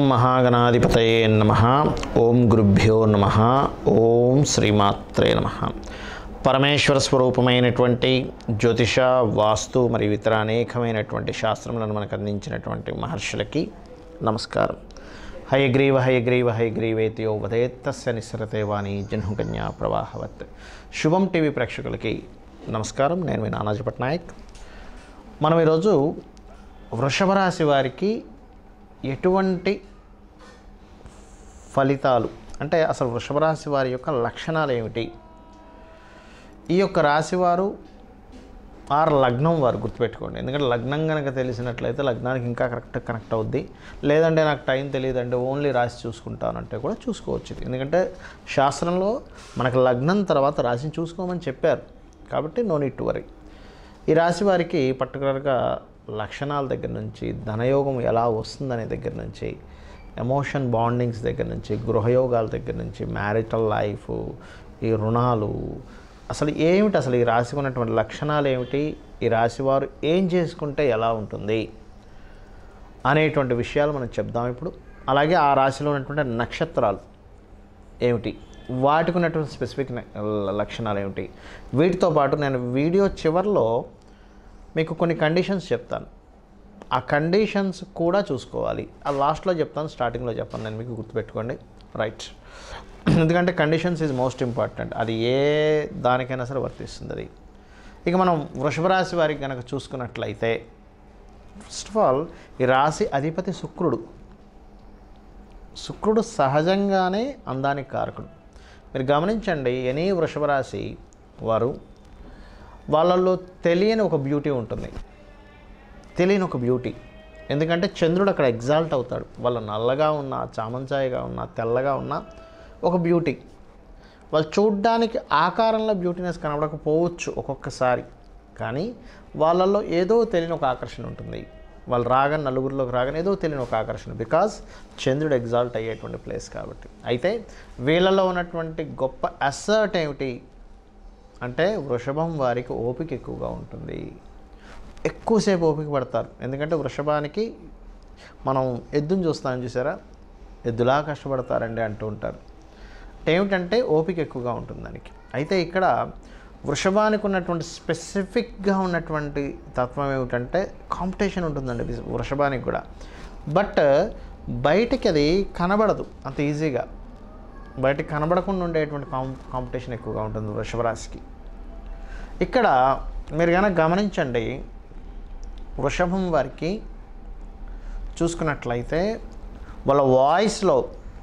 మహాగణాధిపతయే నమ ఓం గురుభ్యో నమ ఓం శ్రీమాత్రే నమ పరమేశ్వర స్వరూపమైనటువంటి జ్యోతిష వాస్తు మరియు ఇతర అనేకమైనటువంటి శాస్త్రములను మనకు అందించినటువంటి మహర్షులకి నమస్కారం హయగ్రీవ హయగ్రీవ హయగ్రీవేతియో వదేత్తస్య నిస్సరతే వాణి జహ్నుకన్యా ప్రవాహవత్ శుభం టీవీ ప్రేక్షకులకి నమస్కారం నేను మీ నానాజీ పట్నాయక్ మనం ఈరోజు వృషభ రాశి వారికి ఎటువంటి ఫలితాలు అంటే అసలు వృషభ రాశి వారి యొక్క లక్షణాలు ఏమిటి ఈ యొక్క రాశి వారు ఆర్ లగ్నం వారు గుర్తుపెట్టుకోండి ఎందుకంటే లగ్నం కనుక తెలిసినట్లయితే లగ్నానికి ఇంకా కరెక్ట్ కనెక్ట్ అవుద్ది లేదంటే నాకు టైం తెలియదంటే ఓన్లీ రాశి చూసుకుంటానంటే కూడా చూసుకోవచ్చు ఇది. ఎందుకంటే శాస్త్రంలో మనకు లగ్నం తర్వాత రాశిని చూసుకోమని చెప్పారు కాబట్టి నో నీట్ టు వరీ ఈ రాశి వారికి పర్టికులర్గా లక్షణాల దగ్గర నుంచి ధనయోగం ఎలా వస్తుందనే దగ్గర నుంచి ఎమోషన్ బాండింగ్స్ దగ్గర నుంచి గృహయోగాల దగ్గర నుంచి మ్యారిటల్ లైఫ్ ఈ రుణాలు అసలు ఏమిటి అసలు ఈ రాశికి ఉన్నటువంటి లక్షణాలు ఏమిటి ఈ రాశి వారు ఏం చేసుకుంటే ఎలా ఉంటుంది అనేటువంటి విషయాలు మనం చెప్దాం ఇప్పుడు అలాగే ఆ రాశిలో ఉన్నటువంటి నక్షత్రాలు ఏమిటి వాటికి ఉన్నటువంటి స్పెసిఫిక్ న- లక్షణాలు ఏమిటి వీటితో పాటు నేను వీడియో చివరిలో మీకు కొన్ని కండిషన్స్ చెప్తాను ఆ కండిషన్స్ కూడా చూసుకోవాలి ఆ లాస్ట్లో చెప్తాను స్టార్టింగ్లో చెప్పాను నేను మీకు గుర్తుపెట్టుకోండి రైట్ ఎందుకంటే కండిషన్స్ ఈజ్ మోస్ట్ ఇంపార్టెంట్ అది ఏ దానికైనా సరే వర్తిస్తుంది అది ఇక మనం వృషభ రాశి వారికి కనుక చూసుకున్నట్లయితే ఫస్ట్ ఆఫ్ ఆల్ ఈ రాశి అధిపతి శుక్రుడు శుక్రుడు సహజంగానే అందానికి కారకుడు మీరు గమనించండి ఎనీ వృషభ రాశి వారు వాళ్ళల్లో తెలియని ఒక బ్యూటీ ఉంటుంది తెలియని ఒక బ్యూటీ ఎందుకంటే చంద్రుడు అక్కడ ఎగ్జాల్ట్ అవుతాడు వాళ్ళ నల్లగా ఉన్న చామంచాయిగా ఉన్న తెల్లగా ఉన్న ఒక బ్యూటీ వాళ్ళు చూడ్డానికి ఆకారంలో బ్యూటీనెస్ కనబడకపోవచ్చు ఒక్కొక్కసారి కానీ వాళ్ళల్లో ఏదో తెలియని ఒక ఆకర్షణ ఉంటుంది వాళ్ళు రాగానే నలుగురిలోకి రాగానే ఏదో తెలియని ఒక ఆకర్షణ బికాజ్ చంద్రుడు ఎగ్జాల్ట్ అయ్యేటువంటి ప్లేస్ కాబట్టి అయితే వీళ్ళలో ఉన్నటువంటి గొప్ప అసర్ట్ ఏమిటి అంటే వృషభం వారికి ఓపిక ఎక్కువగా ఉంటుంది ఎక్కువసేపు ఓపిక పడతారు ఎందుకంటే వృషభానికి మనం ఎద్దుని చూస్తాం చూసారా ఎద్దులా కష్టపడతారండి అంటూ ఉంటారు ఏమిటంటే ఓపిక ఎక్కువగా ఉంటుంది దానికి అయితే ఇక్కడ వృషభానికి ఉన్నటువంటి స్పెసిఫిక్గా ఉన్నటువంటి తత్వం ఏమిటంటే కాంపిటీషన్ ఉంటుందండి వృష- వృషభానికి కూడా బట్ బయటికి అది కనబడదు అంత ఈజీగా బయటికి కనబడకుండా ఉండేటువంటి కాం కాంపిటీషన్ ఎక్కువగా ఉంటుంది వృషభ రాశికి ఇక్కడ మీరు కనుక గమనించండి వృషభం వారికి చూసుకున్నట్లయితే వాళ్ళ వాయిస్లో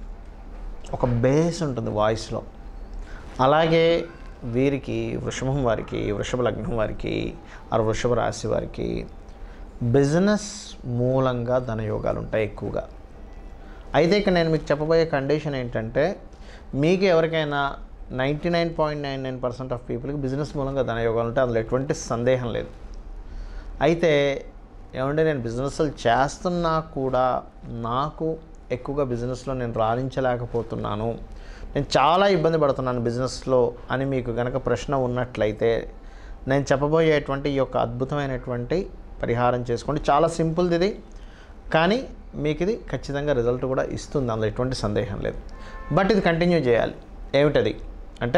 ఒక బేస్ ఉంటుంది వాయిస్లో అలాగే వీరికి వృషభం వారికి వృషభ లగ్నం వారికి ఆ వృషభ రాశి వారికి బిజినెస్ మూలంగా ధనయోగాలు ఉంటాయి ఎక్కువగా అయితే ఇక్కడ నేను మీకు చెప్పబోయే కండిషన్ ఏంటంటే మీకు ఎవరికైనా ninety nine point nine nine percent of పీపుల్కి బిజినెస్ మూలంగా ధనయోగాలు ఉంటాయి అందులో ఎటువంటి సందేహం లేదు అయితే ఏమంటే నేను బిజినెస్లు చేస్తున్నా కూడా నాకు ఎక్కువగా బిజినెస్లో నేను రాణించలేకపోతున్నాను నేను చాలా ఇబ్బంది పడుతున్నాను బిజినెస్లో అని మీకు కనుక ప్రశ్న ఉన్నట్లయితే నేను చెప్పబోయేటువంటి ఈ యొక్క అద్భుతమైనటువంటి పరిహారం చేసుకోండి చాలా సింపుల్ది ఇది కానీ మీకు ఇది ఖచ్చితంగా రిజల్ట్ కూడా ఇస్తుంది అందులో ఎటువంటి సందేహం లేదు బట్ ఇది కంటిన్యూ చేయాలి ఏమిటది అంటే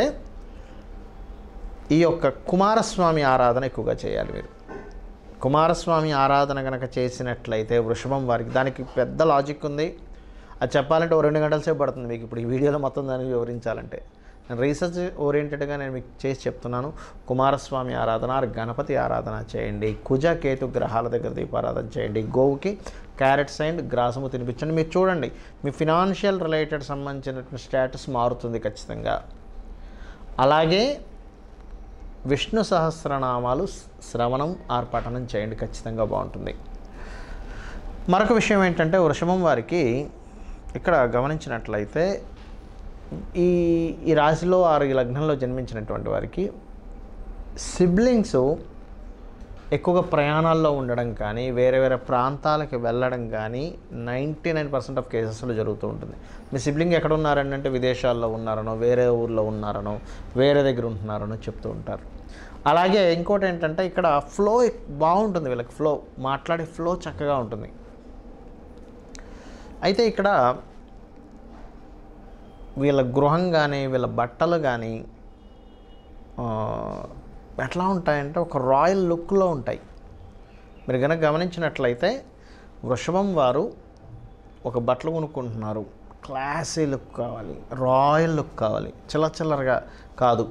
ఈ యొక్క కుమారస్వామి ఆరాధన ఎక్కువగా చేయాలి మీరు కుమారస్వామి ఆరాధన కనుక చేసినట్లయితే వృషభం వారికి దానికి పెద్ద లాజిక్ ఉంది అది చెప్పాలంటే ఓ రెండు గంటల సేపు పడుతుంది మీకు ఇప్పుడు ఈ వీడియోలో మొత్తం దాన్ని వివరించాలంటే నేను రీసెర్చ్ ఓరియంటెడ్గా నేను మీకు చేసి చెప్తున్నాను కుమారస్వామి ఆరాధన ఆర్ గణపతి ఆరాధన చేయండి కుజ కేతు గ్రహాల దగ్గర దీపారాధన చేయండి గోవుకి క్యారెట్స్ అండ్ గ్రాసము తినిపించండి మీరు చూడండి మీ ఫినాన్షియల్ రిలేటెడ్ సంబంధించినటువంటి స్టేటస్ మారుతుంది ఖచ్చితంగా అలాగే విష్ణు సహస్రనామాలు శ్రవణం ఆర్ పఠనం చేయండి ఖచ్చితంగా బాగుంటుంది మరొక విషయం ఏంటంటే వృషభం వారికి ఇక్కడ గమనించినట్లయితే ఈ ఈ రాశిలో ఆరు ఈ లగ్నంలో జన్మించినటువంటి వారికి సిబ్లింగ్స్ ఎక్కువగా ప్రయాణాల్లో ఉండడం కానీ వేరే వేరే ప్రాంతాలకు వెళ్ళడం కానీ నైంటీ నైన్ పర్సెంట్ ఆఫ్ కేసెస్లో జరుగుతూ ఉంటుంది మీ సిబ్లింగ్ ఎక్కడ ఉన్నారని అంటే విదేశాల్లో ఉన్నారనో వేరే ఊర్లో ఉన్నారనో వేరే దగ్గర ఉంటున్నారనో చెప్తూ ఉంటారు అలాగే ఇంకోటి ఏంటంటే ఇక్కడ ఫ్లో బాగుంటుంది వీళ్ళకి ఫ్లో మాట్లాడే ఫ్లో చక్కగా ఉంటుంది అయితే ఇక్కడ వీళ్ళ గృహం కానీ వీళ్ళ బట్టలు కానీ ఆ, ఎట్లా ఉంటాయంటే ఒక రాయల్ లుక్లో ఉంటాయి మీరు కనుక గమనించినట్లయితే వృషభం వారు ఒక బట్టలు కొనుక్కుంటున్నారు క్లాసీ లుక్ కావాలి రాయల్ లుక్ కావాలి చిల్ల చిల్లరగా కాదు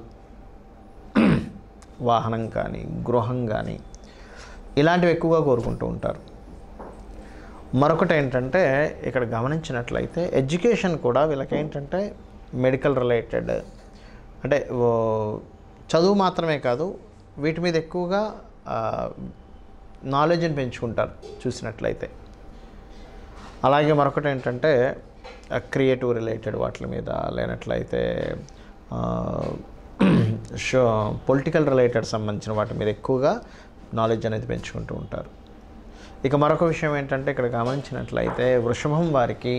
వాహనం కానీ గృహం కానీ ఇలాంటివి ఎక్కువగా కోరుకుంటూ ఉంటారు మరొకటి ఏంటంటే ఇక్కడ గమనించినట్లయితే ఎడ్యుకేషన్ కూడా వీళ్ళకి ఏంటంటే మెడికల్ రిలేటెడ్ అంటే ఓ, చదువు మాత్రమే కాదు వీటి మీద ఎక్కువగా నాలెడ్జ్ని పెంచుకుంటారు చూసినట్లయితే అలాగే మరొకటి ఏంటంటే క్రియేటివ్ రిలేటెడ్ వాటి మీద లేనట్లయితే షో పొలిటికల్ రిలేటెడ్ సంబంధించిన వాటి మీద ఎక్కువగా నాలెడ్జ్ అనేది పెంచుకుంటూ ఉంటారు ఇక మరొక విషయం ఏంటంటే ఇక్కడ గమనించినట్లయితే వృషభం వారికి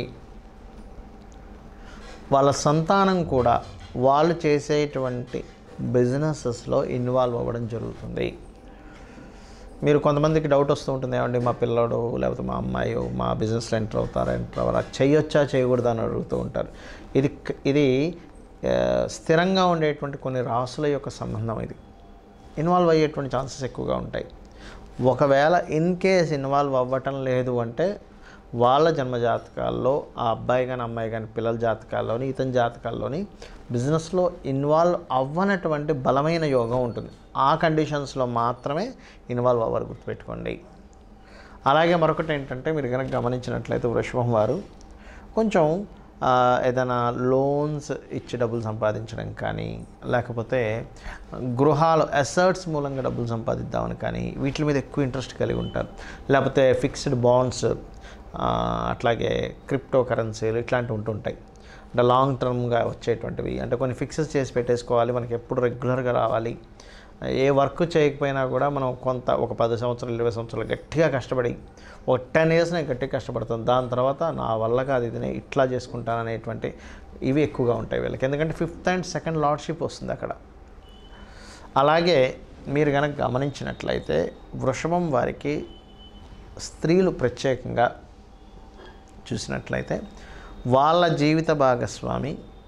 వాళ్ళ సంతానం కూడా వాళ్ళు చేసేటువంటి బిజినెసెస్లో ఇన్వాల్వ్ అవ్వడం జరుగుతుంది మీరు కొంతమందికి డౌట్ వస్తూ ఉంటుంది ఏమండి మా పిల్లడు లేకపోతే మా అమ్మాయి మా బిజినెస్లో ఎంటర్ అవుతారా ఎంటర్ అవ్వరా చేయొచ్చా చేయకూడదా అని అడుగుతూ ఉంటారు ఇది క- ఇది ఆ, స్థిరంగా ఉండేటువంటి కొన్ని రాసుల యొక్క సంబంధం ఇది ఇన్వాల్వ్ అయ్యేటువంటి ఛాన్సెస్ ఎక్కువగా ఉంటాయి ఒకవేళ ఇన్ కేస్ ఇన్వాల్వ్ అవ్వటం లేదు అంటే వాళ్ళ జన్మ జాతకాల్లో ఆ అబ్బాయి కానీ అమ్మాయి కానీ పిల్లల జాతకాల్లోని ఇతని జాతకాల్లోని బిజినెస్లో ఇన్వాల్వ్ అవ్వనటువంటి బలమైన యోగం ఉంటుంది ఆ కండిషన్స్లో మాత్రమే ఇన్వాల్వ్ అవ్వాలి గుర్తుపెట్టుకోండి అలాగే మరొకటి ఏంటంటే మీరు కనుక గమనించినట్లయితే వృషభం వారు కొంచెం ఆ, ఏదైనా లోన్స్ ఇచ్చి డబ్బులు సంపాదించడం కానీ లేకపోతే గృహాలు అసర్ట్స్ మూలంగా డబ్బులు సంపాదిద్దామని కానీ వీటి మీద ఎక్కువ ఇంట్రెస్ట్ కలిగి ఉంటారు లేకపోతే ఫిక్స్డ్ బాండ్స్ అట్లాగే క్రిప్టో కరెన్సీలు ఇట్లాంటివి ఉంటుంటాయి అంటే లాంగ్ టర్మ్గా వచ్చేటువంటివి అంటే కొన్ని ఫిక్సెస్ చేసి పెట్టేసుకోవాలి మనకి ఎప్పుడు రెగ్యులర్గా రావాలి ఏ వర్క్ చేయకపోయినా కూడా మనం కొంత ఒక పది సంవత్సరాలు ఇరవై సంవత్సరాలు గట్టిగా కష్టపడి ఒక టెన్ ఇయర్స్ నేను గట్టిగా కష్టపడతాను దాని తర్వాత నా వల్ల కాదు ఇది నేను ఇట్లా చేసుకుంటాను అనేటువంటి ఇవి ఎక్కువగా ఉంటాయి వీళ్ళకి ఎందుకంటే ఫిఫ్త్ అండ్ సెకండ్ లార్డ్షిప్ వస్తుంది అక్కడ అలాగే మీరు కనుక గమనించినట్లయితే వృషభం వారికి స్త్రీలు ప్రత్యేకంగా చూసినట్లయితే వాళ్ళ జీవిత భాగస్వామి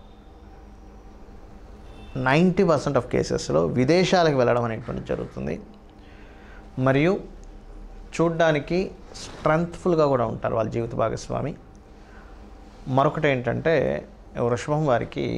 నైంటీ పర్సెంట్ ఆఫ్ కేసెస్లో విదేశాలకు వెళ్ళడం అనేటువంటిది జరుగుతుంది మరియు చూడ్డానికి స్ట్రెంగ్త్ఫుల్గా కూడా ఉంటారు వాళ్ళ జీవిత భాగస్వామి మరొకటి ఏంటంటే వృషభం వారికి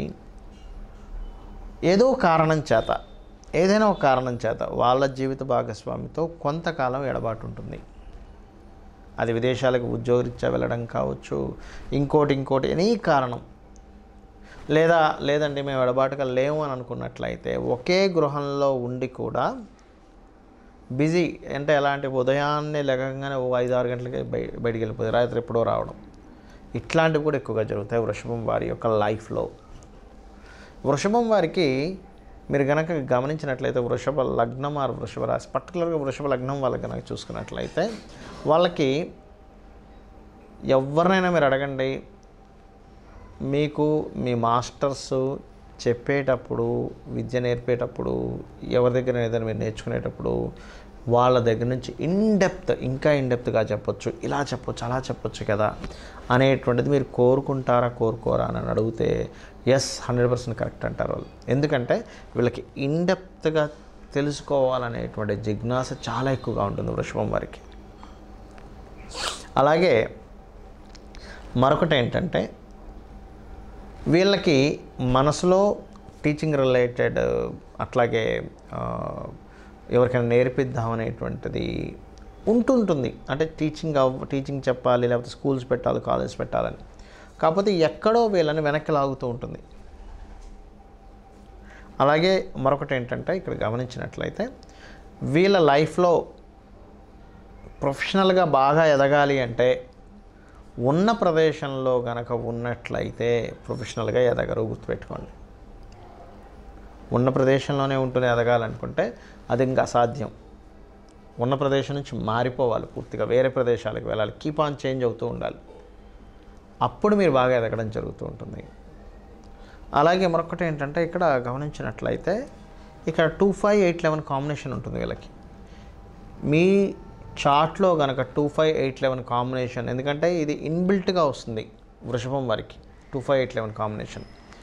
ఏదో కారణం చేత ఏదైనా ఒక కారణం చేత వాళ్ళ జీవిత భాగస్వామితో కొంతకాలం ఎడబాటు ఉంటుంది అది విదేశాలకు ఉద్యోగరీత్యా వెళ్ళడం కావచ్చు ఇంకోటి ఇంకోటి ఎనీ కారణం లేదా లేదండి మేము ఎడబాటుగా లేము అని అనుకున్నట్లయితే ఒకే గృహంలో ఉండి కూడా బిజీ అంటే ఎలాంటి ఉదయాన్నే లెగంగానే ఓ ఐదు ఆరు గంటలకి బయ బయటికి వెళ్ళిపోతుంది రాత్రి ఎప్పుడో రావడం ఇట్లాంటివి కూడా ఎక్కువగా జరుగుతాయి వృషభం వారి యొక్క లైఫ్లో వృషభం వారికి మీరు కనుక గమనించినట్లయితే వృషభ లగ్నం ఆరు వృషభ రాశి పర్టికులర్గా వృషభ లగ్నం వాళ్ళకి కనుక చూసుకున్నట్లయితే వాళ్ళకి ఎవరినైనా మీరు అడగండి మీకు మీ మాస్టర్స్ చెప్పేటప్పుడు విద్య నేర్పేటప్పుడు ఎవరి దగ్గర ఏదైనా మీరు నేర్చుకునేటప్పుడు వాళ్ళ దగ్గర నుంచి ఇన్డెప్త్ ఇంకా ఇన్డెప్త్గా చెప్పొచ్చు ఇలా చెప్పొచ్చు అలా చెప్పొచ్చు కదా అనేటువంటిది మీరు కోరుకుంటారా కోరుకోరా అని అడిగితే ఎస్ హండ్రెడ్ పర్సెంట్ కరెక్ట్ అంటారు వాళ్ళు ఎందుకంటే వీళ్ళకి ఇన్డెప్త్గా తెలుసుకోవాలనేటువంటి జిజ్ఞాస చాలా ఎక్కువగా ఉంటుంది వృషభం వారికి అలాగే మరొకటి ఏంటంటే వీళ్ళకి మనసులో టీచింగ్ రిలేటెడ్ అట్లాగే ఆ, ఎవరికైనా నేర్పిద్దాం అనేటువంటిది ఉంటుంటుంది అంటే టీచింగ్ అవ్ టీచింగ్ చెప్పాలి లేకపోతే స్కూల్స్ పెట్టాలి కాలేజ్ పెట్టాలని కాకపోతే ఎక్కడో వీళ్ళని వెనక్కి లాగుతూ ఉంటుంది అలాగే మరొకటి ఏంటంటే ఇక్కడ గమనించినట్లయితే వీళ్ళ లైఫ్లో ప్రొఫెషనల్గా బాగా ఎదగాలి అంటే ఉన్న ప్రదేశంలో గనక ఉన్నట్లయితే ప్రొఫెషనల్గా ఎదగరు గుర్తుపెట్టుకోండి ఉన్న ప్రదేశంలోనే ఉంటూనే ఎదగాలనుకుంటే అది ఇంకా అసాధ్యం ఉన్న ప్రదేశం నుంచి మారిపోవాలి పూర్తిగా వేరే ప్రదేశాలకు వెళ్ళాలి కీప్ ఆన్ చేంజ్ అవుతూ ఉండాలి అప్పుడు మీరు బాగా ఎదగడం జరుగుతూ ఉంటుంది అలాగే మరొకటి ఏంటంటే ఇక్కడ గమనించినట్లయితే ఇక్కడ two five eight eleven combination ఉంటుంది వీళ్ళకి మీ చార్ట్లో కనుక two five eight eleven combination ఎందుకంటే ఇది ఇన్బిల్ట్గా వస్తుంది వృషభం వారికి two five eight eleven combination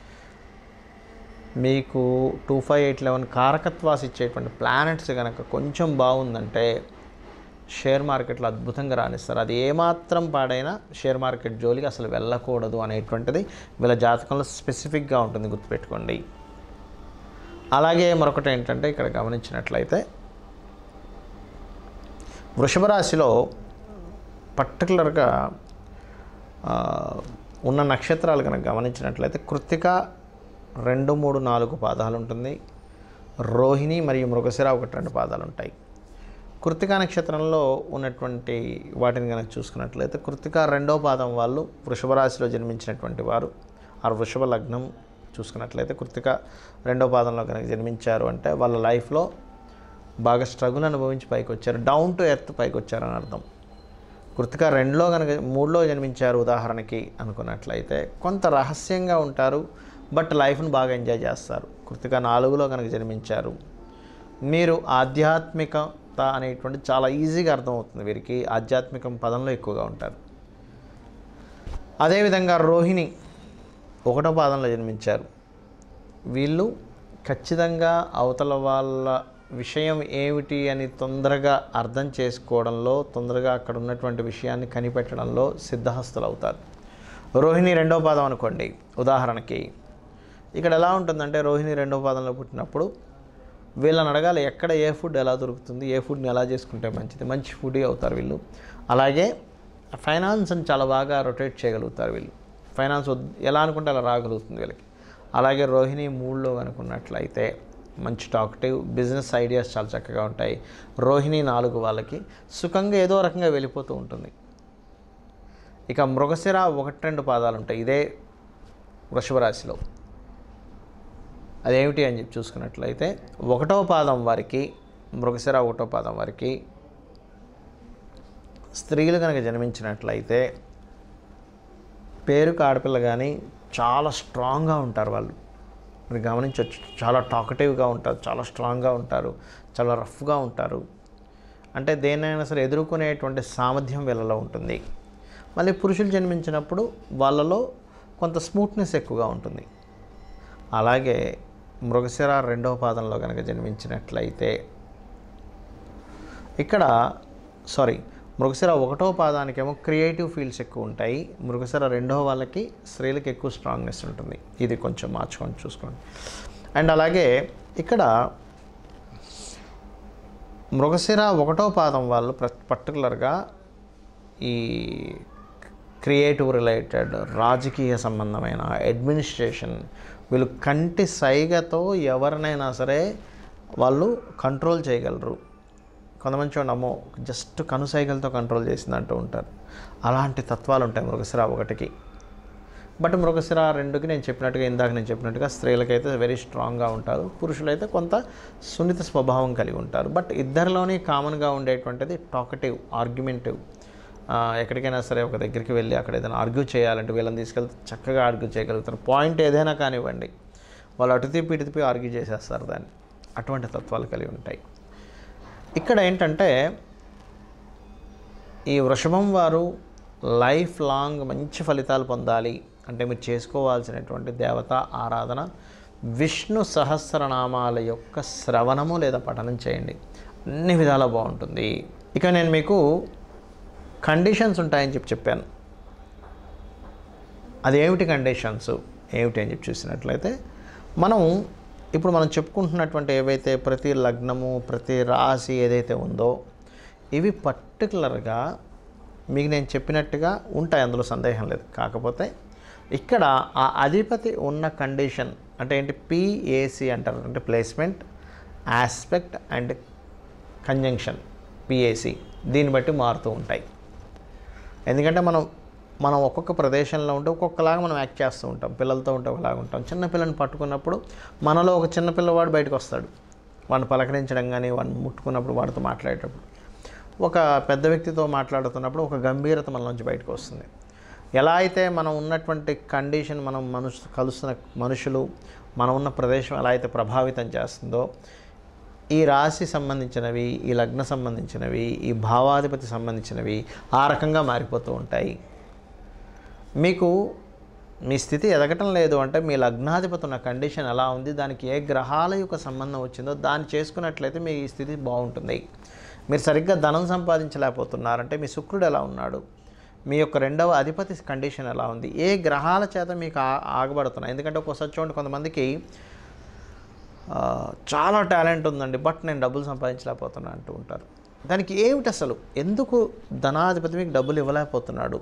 మీకు టూ ఫైవ్ ఎయిట్ లెవెన్ కారకత్వాస్ ఇచ్చేటువంటి ప్లానెట్స్ కనుక కొంచెం బాగుందంటే షేర్ మార్కెట్లో అద్భుతంగా రాణిస్తారు అది ఏమాత్రం పాడైనా షేర్ మార్కెట్ జోలికి అసలు వెళ్ళకూడదు అనేటువంటిది వీళ్ళ జాతకంలో స్పెసిఫిక్గా ఉంటుంది గుర్తుపెట్టుకోండి అలాగే మరొకటి ఏంటంటే ఇక్కడ గమనించినట్లయితే వృషభ రాశిలో పర్టికులర్గా ఆ, ఉన్న నక్షత్రాలు కనుక గమనించినట్లయితే కృత్తిక రెండు మూడు నాలుగు పాదాలు ఉంటుంది రోహిణి మరియు మృగశిర ఒకటి రెండు పాదాలు ఉంటాయి కృత్తిక నక్షత్రంలో ఉన్నటువంటి వాటిని కనుక చూసుకున్నట్లయితే కృత్తిక రెండో పాదం వాళ్ళు వృషభ రాశిలో జన్మించినటువంటి వారు ఆ వృషభ లగ్నం చూసుకున్నట్లయితే కృత్తిక రెండో పాదంలో కనుక జన్మించారు అంటే వాళ్ళ లైఫ్లో బాగా స్ట్రగుల్ అనుభవించి పైకి వచ్చారు డౌన్ టు ఎర్త్ పైకి వచ్చారని అర్థం కృతిక రెండులో కనుక మూడులో జన్మించారు ఉదాహరణకి అనుకున్నట్లయితే కొంత రహస్యంగా ఉంటారు బట్ లైఫ్ను బాగా ఎంజాయ్ చేస్తారు కృతిక నాలుగులో కనుక జన్మించారు మీరు ఆధ్యాత్మికత అనేటువంటి చాలా ఈజీగా అర్థమవుతుంది వీరికి ఆధ్యాత్మికం పదంలో ఎక్కువగా ఉంటారు అదేవిధంగా రోహిణి ఒకటో పాదంలో జన్మించారు వీళ్ళు ఖచ్చితంగా అవతల వాళ్ళ విషయం ఏమిటి అని తొందరగా అర్థం చేసుకోవడంలో తొందరగా అక్కడ ఉన్నటువంటి విషయాన్ని కనిపెట్టడంలో సిద్ధహస్తులు అవుతారు రోహిణి రెండో పాదం అనుకోండి ఉదాహరణకి ఇక్కడ ఎలా ఉంటుందంటే రోహిణి రెండో పాదంలో పుట్టినప్పుడు వీళ్ళని అడగాలి ఎక్కడ ఏ ఫుడ్ ఎలా దొరుకుతుంది ఏ ఫుడ్ని ఎలా చేసుకుంటే మంచిది మంచి ఫుడ్ అవుతారు వీళ్ళు అలాగే ఫైనాన్స్ని చాలా బాగా రొటేట్ చేయగలుగుతారు వీళ్ళు ఫైనాన్స్ వద్- ఎలా అనుకుంటే అలా రాగలుగుతుంది వీళ్ళకి అలాగే రోహిణి మూడులో అనుకున్నట్లయితే మంచి టాక్టివ్ బిజినెస్ ఐడియాస్ చాలా చక్కగా ఉంటాయి రోహిణి నాలుగు వాళ్ళకి సుఖంగా ఏదో రకంగా వెళ్ళిపోతూ ఉంటుంది ఇక మృగశిర ఒకటి రెండు పాదాలు ఉంటాయి ఇదే వృషభ రాశిలో అదేమిటి అని చెప్పి చూసుకున్నట్లయితే ఒకటో పాదం వారికి మృగశిర ఒకటో పాదం వారికి స్త్రీలు కనుక జన్మించినట్లయితే పేరుకు ఆడపిల్ల కానీ చాలా స్ట్రాంగ్గా ఉంటారు వాళ్ళు మీరు గమనించవచ్చు చాలా టాకటివ్గా ఉంటారు చాలా స్ట్రాంగ్గా ఉంటారు చాలా రఫ్గా ఉంటారు అంటే దేన్నైనా సరే ఎదుర్కొనేటువంటి సామర్థ్యం వీళ్ళలో ఉంటుంది మళ్ళీ పురుషులు జన్మించినప్పుడు వాళ్ళలో కొంత స్మూత్నెస్ ఎక్కువగా ఉంటుంది అలాగే మృగశిర రెండవ పాదంలో కనుక జన్మించినట్లయితే ఇక్కడ సారీ మృగశిర ఒకటో పాదానికేమో క్రియేటివ్ ఫీల్డ్స్ ఎక్కువ ఉంటాయి మృగశిర రెండవ వాళ్ళకి స్త్రీలకు ఎక్కువ స్ట్రాంగ్నెస్ ఉంటుంది ఇది కొంచెం మార్చుకొని చూసుకోండి అండ్ అలాగే ఇక్కడ మృగశిర ఒకటో పాదం వాళ్ళు పర్టికులర్గా ఈ క్రియేటివ్ రిలేటెడ్ రాజకీయ సంబంధమైన అడ్మినిస్ట్రేషన్ వీళ్ళు కంటి సైగతో ఎవరినైనా సరే వాళ్ళు కంట్రోల్ చేయగలరు కొంతమంది చూడండి అమ్మో జస్ట్ కనుసైగలతో కంట్రోల్ చేసింది అంటూ ఉంటారు అలాంటి తత్వాలు ఉంటాయి మృగశిర ఒకటికి బట్ మృగశిర రెండుకి నేను చెప్పినట్టుగా ఇందాక నేను చెప్పినట్టుగా స్త్రీలకైతే వెరీ స్ట్రాంగ్గా ఉంటారు పురుషులైతే కొంత సున్నిత స్వభావం కలిగి ఉంటారు బట్ ఇద్దరిలోనే కామన్గా ఉండేటువంటిది టాకటివ్ ఆర్గ్యుమెంటివ్ ఎక్కడికైనా సరే ఒక దగ్గరికి వెళ్ళి అక్కడ ఏదైనా ఆర్గ్యూ చేయాలంటే వీళ్ళని తీసుకెళ్తే చక్కగా ఆర్గ్యూ చేయగలుగుతారు పాయింట్ ఏదైనా కానివ్వండి వాళ్ళు అటు తిప్పి ఇటు తిప్పి ఆర్గ్యూ చేసేస్తారు దాన్ని అటువంటి తత్వాలు కలిగి ఉంటాయి ఇక్కడ ఏంటంటే ఈ వృషభం వారు లైఫ్ లాంగ్ మంచి ఫలితాలు పొందాలి అంటే మీరు చేసుకోవాల్సినటువంటి దేవత ఆరాధన విష్ణు సహస్రనామాల యొక్క శ్రవణము లేదా పఠనం చేయండి అన్ని విధాలా బాగుంటుంది ఇక నేను మీకు కండిషన్స్ ఉంటాయని చెప్పి చెప్పాను అదేమిటి కండిషన్స్ ఏమిటి అని చెప్పి చూసినట్లయితే మనం ఇప్పుడు మనం చెప్పుకుంటున్నటువంటి ఏవైతే ప్రతి లగ్నము ప్రతి రాశి ఏదైతే ఉందో ఇవి పర్టికులర్గా మీకు నేను చెప్పినట్టుగా ఉంటాయి అందులో సందేహం లేదు కాకపోతే ఇక్కడ ఆ అధిపతి ఉన్న కండిషన్ అంటే ఏంటి పిఏసి అంటారు అంటే placement aspect and conjunction PAC దీన్ని బట్టి మారుతూ ఉంటాయి ఎందుకంటే మనం మనం ఒక్కొక్క ప్రదేశంలో ఉంటే ఒక్కొక్కలాగా మనం యాక్ట్ చేస్తూ ఉంటాం పిల్లలతో ఉంటే ఒకలాగా ఉంటాం చిన్న పిల్లని పట్టుకున్నప్పుడు మనలో ఒక చిన్న పిల్లవాడు బయటకు వస్తాడు వాడిని పలకరించడం కానీ వాడిని ముట్టుకున్నప్పుడు వాడితో మాట్లాడేటప్పుడు ఒక పెద్ద వ్యక్తితో మాట్లాడుతున్నప్పుడు ఒక గంభీరత మన నుంచి బయటకు వస్తుంది ఎలా అయితే మనం ఉన్నటువంటి కండిషన్ మనం మనుషు కలుస్తున్న మనుషులు మనం ఉన్న ప్రదేశం ఎలా అయితే ప్రభావితం చేస్తుందో ఈ రాశి సంబంధించినవి ఈ లగ్న సంబంధించినవి ఈ భావాధిపతి సంబంధించినవి ఆ రకంగా మారిపోతూ ఉంటాయి మీకు మీ స్థితి ఎదగటం లేదు అంటే మీ లగ్నాధిపతి ఉన్న కండిషన్ ఎలా ఉంది దానికి ఏ గ్రహాల యొక్క సంబంధం వచ్చిందో దాన్ని చేసుకున్నట్లయితే మీ ఈ స్థితి బాగుంటుంది మీరు సరిగ్గా ధనం సంపాదించలేకపోతున్నారంటే మీ శుక్రుడు ఎలా ఉన్నాడు మీ యొక్క రెండవ అధిపతి కండిషన్ ఎలా ఉంది ఏ గ్రహాల చేత మీకు ఆ- ఆగబడుతున్నాయి ఎందుకంటే ఒక్కోసారి చూడండి కొంతమందికి ఆ, చాలా టాలెంట్ ఉందండి బట్ నేను డబ్బులు సంపాదించలేకపోతున్నా అంటూ ఉంటారు దానికి ఏమిటి అసలు ఎందుకు ధనాధిపతి మీకు డబ్బులు ఇవ్వలేకపోతున్నాడు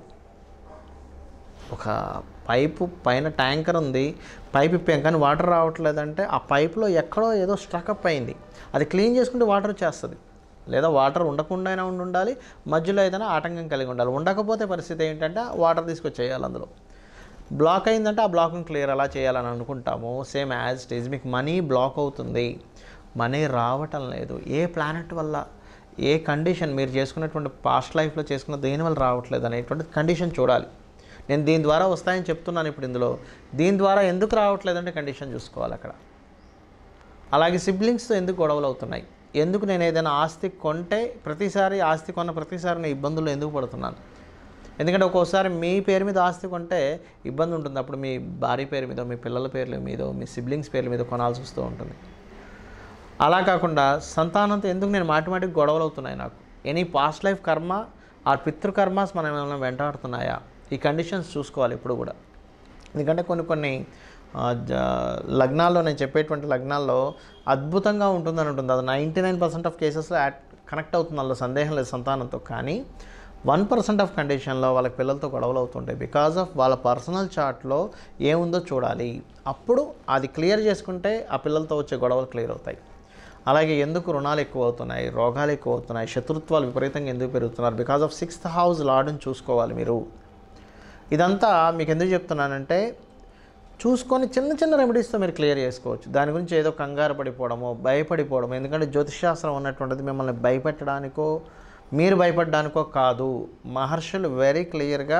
ఒక పైపు పైన ట్యాంకర్ ఉంది పైప్ ఇప్పాం కానీ వాటర్ రావట్లేదంటే ఆ పైపులో ఎక్కడో ఏదో స్ట్రకప్ అయింది అది క్లీన్ చేసుకుంటే వాటర్ వచ్చేస్తుంది లేదా వాటర్ ఉండకుండా అయినా ఉండి ఉండాలి మధ్యలో ఏదైనా ఆటంకం కలిగి ఉండాలి ఉండకపోతే పరిస్థితి ఏంటంటే వాటర్ తీసుకొచ్చేయాలి అందులో బ్లాక్ అయిందంటే ఆ బ్లాక్ని క్లియర్ ఎలా చేయాలని అనుకుంటాము సేమ్ యాజ్ ఇట్ ఈజ్ మీకు మనీ బ్లాక్ అవుతుంది మనీ రావటం లేదు ఏ ప్లానెట్ వల్ల ఏ కండిషన్ మీరు చేసుకున్నటువంటి పాస్ట్ లైఫ్లో చేసుకున్న దేని వల్ల రావట్లేదు అనేటువంటి కండిషన్ చూడాలి నేను దీని ద్వారా వస్తాయని చెప్తున్నాను ఇప్పుడు ఇందులో దీని ద్వారా ఎందుకు రావట్లేదంటే కండిషన్ చూసుకోవాలి అక్కడ అలాగే సిబ్లింగ్స్తో ఎందుకు గొడవలు అవుతున్నాయి ఎందుకు నేను ఏదైనా ఆస్తి కొంటే ప్రతిసారి ఆస్తి కొన్న ప్రతిసారి నేను ఇబ్బందులు ఎందుకు పడుతున్నాను ఎందుకంటే ఒక్కోసారి మీ పేరు మీద ఆస్తి కొంటే ఇబ్బంది ఉంటుంది అప్పుడు మీ భార్య పేరు మీద మీ పిల్లల పేర్ల మీద మీ సిబ్లింగ్స్ పేర్ల మీద కొనాల్సి వస్తూ ఉంటుంది అలా కాకుండా సంతానంతో ఎందుకు నేను మాటి మాటికి గొడవలు అవుతున్నాయి నాకు ఎనీ పాస్ట్ లైఫ్ కర్మ ఆ పితృకర్మాస్ మనం ఏమైనా వెంటాడుతున్నాయా ఈ కండిషన్స్ చూసుకోవాలి ఇప్పుడు కూడా ఎందుకంటే కొన్ని కొన్ని ఆ, జ- లగ్నాల్లో నేను చెప్పేటువంటి లగ్నాల్లో అద్భుతంగా ఉంటుందని ఉంటుంది అది నైంటీ నైన్ పర్సెంట్ ఆఫ్ కేసెస్లో యాడ్ కనెక్ట్ అవుతుంది అందులో సందేహం లేదు సంతానంతో కానీ వన్ పర్సెంట్ ఆఫ్ కండిషన్లో వాళ్ళకి పిల్లలతో గొడవలు అవుతుంటాయి బికాజ్ ఆఫ్ వాళ్ళ పర్సనల్ చార్ట్లో ఏముందో చూడాలి అప్పుడు అది క్లియర్ చేసుకుంటే ఆ పిల్లలతో వచ్చే గొడవలు క్లియర్ అవుతాయి అలాగే ఎందుకు రుణాలు ఎక్కువ అవుతున్నాయి రోగాలు ఎక్కువ అవుతున్నాయి శత్రుత్వాలు విపరీతంగా ఎందుకు పెరుగుతున్నారు బికాజ్ ఆఫ్ సిక్స్త్ హౌస్ లార్డ్ని చూసుకోవాలి మీరు ఇదంతా మీకు ఎందుకు చెప్తున్నానంటే చూసుకొని చిన్న చిన్న రెమెడీస్తో మీరు క్లియర్ చేసుకోవచ్చు దాని గురించి ఏదో కంగారు పడిపోవడమో భయపడిపోవడమో ఎందుకంటే జ్యోతిషాస్త్రం ఉన్నటువంటిది మిమ్మల్ని భయపెట్టడానికో మీరు భయపడడానికో కాదు మహర్షులు వెరీ క్లియర్గా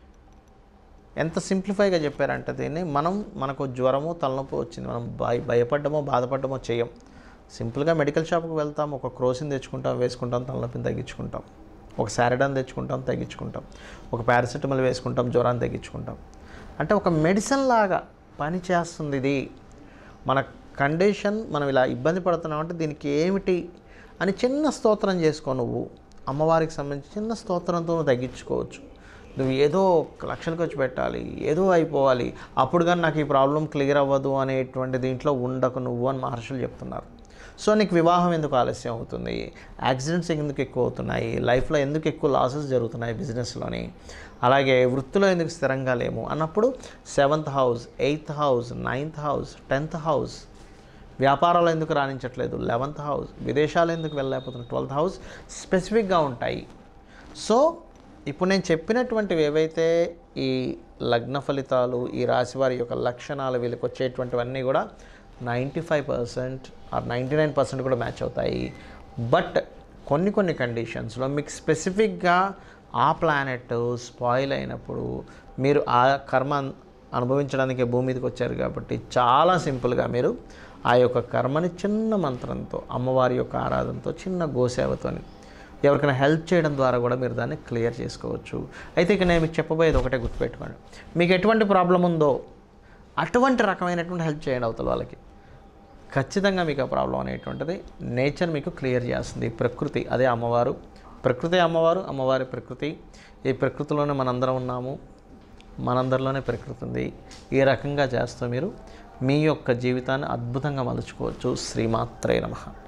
ఎంత సింప్లిఫైగా చెప్పారంటే దీన్ని మనం మనకు జ్వరము తలనొప్పి వచ్చింది మనం భయ భయపడ్డమో బాధపడ్డమో చేయం సింపుల్గా మెడికల్ షాప్కి వెళ్తాం ఒక క్రోసిన్ తెచ్చుకుంటాం వేసుకుంటాం తలనొప్పిని తగ్గించుకుంటాం ఒక శారడాన్ తెచ్చుకుంటాం తగ్గించుకుంటాం ఒక పారాసిటమాల్ వేసుకుంటాం జ్వరాన్ని తగ్గించుకుంటాం అంటే ఒక మెడిసిన్ లాగా పని చేస్తుంది ఇది మన కండిషన్ మనం ఇలా ఇబ్బంది పడుతున్నాం అంటే దీనికి ఏమిటి అని చిన్న స్తోత్రం చేసుకో నువ్వు అమ్మవారికి సంబంధించి చిన్న స్తోత్రంతో నువ్వు తగ్గించుకోవచ్చు నువ్వు ఏదో లక్షలు ఖర్చు పెట్టాలి ఏదో అయిపోవాలి అప్పుడు కానీ నాకు ఈ ప్రాబ్లం క్లియర్ అవ్వదు అనేటువంటి దీంట్లో ఉండకు నువ్వు అని మహర్షులు చెప్తున్నారు సో నీకు వివాహం ఎందుకు ఆలస్యం అవుతుంది యాక్సిడెంట్స్ ఎందుకు ఎక్కువ అవుతున్నాయి లైఫ్లో ఎందుకు ఎక్కువ లాసెస్ జరుగుతున్నాయి బిజినెస్లోని అలాగే వృత్తిలో ఎందుకు స్థిరంగా లేము అన్నప్పుడు seventh house eighth house ninth house tenth house వ్యాపారాలు ఎందుకు రాణించట్లేదు లెవెంత్ హౌస్ విదేశాలు ఎందుకు వెళ్ళలేకపోతున్నారు ట్వెల్త్ హౌస్ స్పెసిఫిక్గా ఉంటాయి సో ఇప్పుడు నేను చెప్పినటువంటివి ఏవైతే ఈ లగ్న ఫలితాలు ఈ రాశి వారి యొక్క లక్షణాలు వీళ్ళకి వచ్చేటువంటివన్నీ కూడా ninety five percent or ninety nine percent కూడా మ్యాచ్ అవుతాయి బట్ కొన్ని కొన్ని కండిషన్స్లో మీకు స్పెసిఫిక్గా ఆ ప్లానెట్ స్పాయిల్ అయినప్పుడు మీరు ఆ కర్మ అనుభవించడానికి భూమి మీదకి వచ్చారు కాబట్టి చాలా సింపుల్గా మీరు ఆ యొక్క కర్మని చిన్న మంత్రంతో అమ్మవారి యొక్క ఆరాధనతో చిన్న గోసేవతోని ఎవరికైనా హెల్ప్ చేయడం ద్వారా కూడా మీరు దాన్ని క్లియర్ చేసుకోవచ్చు అయితే ఇక నేను మీకు చెప్పబోయేది ఒకటే గుర్తుపెట్టుకోండి మీకు ఎటువంటి ప్రాబ్లం ఉందో అటువంటి రకమైనటువంటి హెల్ప్ చేయండి అవతల వాళ్ళకి ఖచ్చితంగా మీకు ఆ ప్రాబ్లం అనేటువంటిది నేచర్ మీకు క్లియర్ చేస్తుంది ప్రకృతి అదే అమ్మవారు ప్రకృతి అమ్మవారు అమ్మవారి ప్రకృతి ఈ ప్రకృతిలోనే మనందరం ఉన్నాము మనందరిలోనే ప్రకృతి ఉంది ఈ రకంగా చేస్తూ మీరు మీ యొక్క జీవితాన్ని అద్భుతంగా మలుచుకోవచ్చు శ్రీమాత్రే నమః